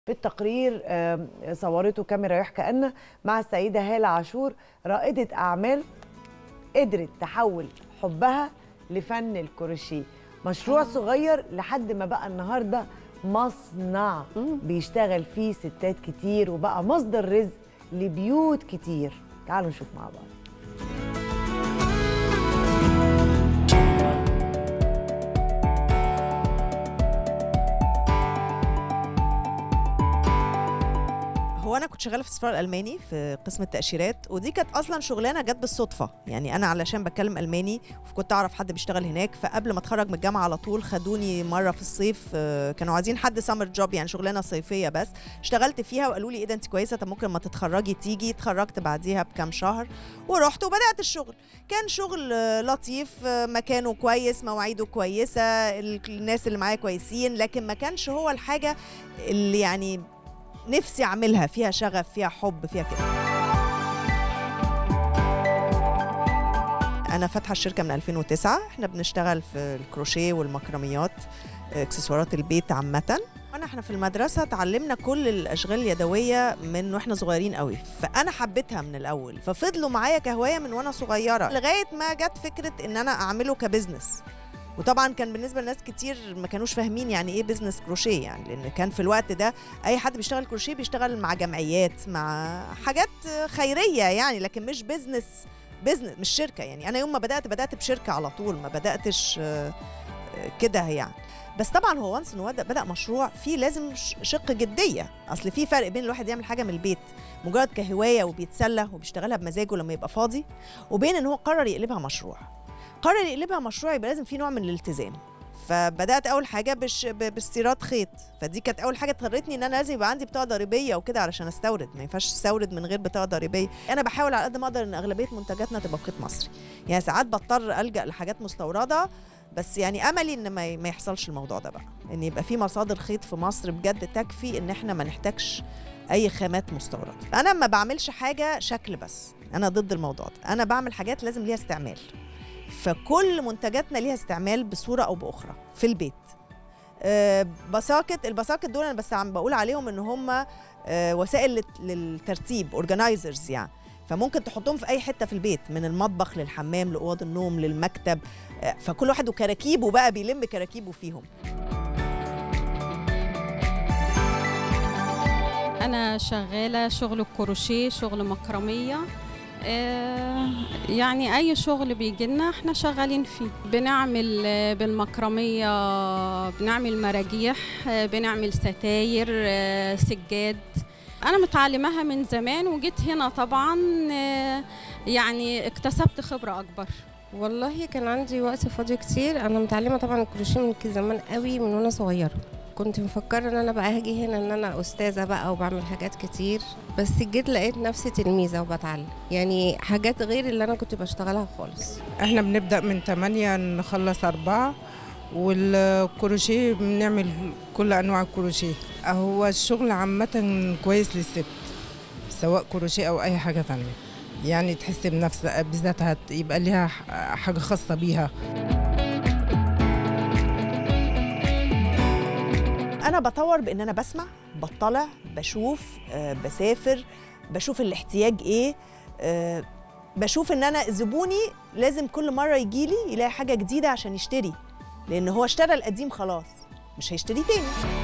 في التقرير آم، صورته كاميرا يحكى أن مع السيدة هالة عاشور رائدة أعمال قدرت تحول حبها لفن الكروشيه مشروع صغير لحد ما بقى النهارده مصنع بيشتغل فيه ستات كتير وبقى مصدر رزق لبيوت كتير تعالوا نشوف مع بعض هو انا كنت شغاله في السفاره الالماني في قسم التاشيرات ودي كانت اصلا شغلانه جت بالصدفه يعني انا علشان بتكلم الماني وكنت اعرف حد بيشتغل هناك فقبل ما اتخرج من الجامعه على طول خدوني مره في الصيف آه، كانوا عايزين حد سمر جوب يعني شغلانه صيفيه بس اشتغلت فيها وقالوا لي ايه ده انت كويسه طب ممكن ما تتخرجي تيجي اتخرجت بعديها بكام شهر ورحت وبدات الشغل كان شغل آه، لطيف آه، مكانه كويس مواعيده كويسه ال- الناس اللي معايا كويسين لكن ما كانش هو الحاجه اللي يعني نفسي اعملها فيها شغف فيها حب فيها كده انا فاتحه الشركه من 2009 احنا بنشتغل في الكروشيه والمكرميات اكسسوارات البيت عامه وانا احنا في المدرسه اتعلمنا كل الاشغال اليدويه من واحنا صغيرين قوي فانا حبيتها من الاول ففضلوا معايا كهوايه من وانا صغيره لغايه ما جت فكره ان انا اعمله كبزنس وطبعا كان بالنسبه لناس كتير ما كانوش فاهمين يعني ايه بزنس كروشيه يعني لان كان في الوقت ده اي حد بيشتغل كروشيه بيشتغل مع جمعيات مع حاجات خيريه يعني لكن مش بزنس بزنس مش شركه يعني انا يوم ما بدات بدات بشركه على طول ما بداتش آه، آه، كده يعني بس طبعا هو وانس انه بدا بدا مشروع فيه لازم ش- شق جديه اصل في فرق بين الواحد يعمل حاجه من البيت مجرد كهوايه وبيتسلى وبيشتغلها بمزاجه لما يبقى فاضي وبين ان هو قرر يقلبها مشروع قرر يقلبها مشروع يبقى لازم في نوع من الالتزام فبدات اول حاجه بش ب- باستيراد خيط فدي كانت اول حاجه اضطرتني ان انا لازم يبقى عندي بطاقه ضريبيه وكده علشان استورد ما ينفعش استورد من غير بطاقه ضريبيه انا بحاول على قد ما اقدر ان اغلبيه منتجاتنا تبقى بخيط مصري يعني ساعات بضطر الجا لحاجات مستورده بس يعني املي ان ما ما يحصلش الموضوع ده بقى ان يبقى في مصادر خيط في مصر بجد تكفي ان احنا ما نحتاجش اي خامات مستورده انا ما بعملش حاجه شكل بس انا ضد الموضوع ده انا بعمل حاجات لازم ليها استعمال فكل منتجاتنا ليها استعمال بصوره او باخرى في البيت آه، بساكت البساكت دول انا بس عم بقول عليهم ان هم آه، وسائل للت- للترتيب اورجنايزرز يعني فممكن تحطهم في اي حته في البيت من المطبخ للحمام لاوض النوم للمكتب آه، فكل واحد وكراكيبه بقى بيلم كراكيبه فيهم أنا شغالة شغل الكروشيه شغل مكرمية آه، يعني أي شغل بيجيلنا احنا شغالين فيه بنعمل آه، بالمكرمية بنعمل مراجيح آه، بنعمل ستاير آه، سجاد أنا متعلماها من زمان وجيت هنا طبعا آه، يعني اكتسبت خبرة أكبر والله كان عندي وقت فاضي كتير انا متعلمه طبعا الكروشيه من كده زمان قوي من وانا صغيره كنت مفكره ان انا بقى هاجي هنا ان انا استاذه بقى وبعمل حاجات كتير بس جيت لقيت نفسي تلميذه وبتعلم يعني حاجات غير اللي انا كنت بشتغلها خالص احنا بنبدأ من 8 نخلص أربعة والكروشيه بنعمل كل أنواع الكروشيه هو الشغل عامة كويس للست سواء كروشيه أو أي حاجة تانية يعني تحس بنفسها بذاتها يبقى ليها ح- حاجة خاصة بيها انا بطور بان انا بسمع بطلع بشوف آه، بسافر بشوف الاحتياج ايه آه، بشوف ان انا زبوني لازم كل مره يجيلي يلاقي حاجه جديده عشان يشتري لان هو اشترى القديم خلاص مش هيشتري تاني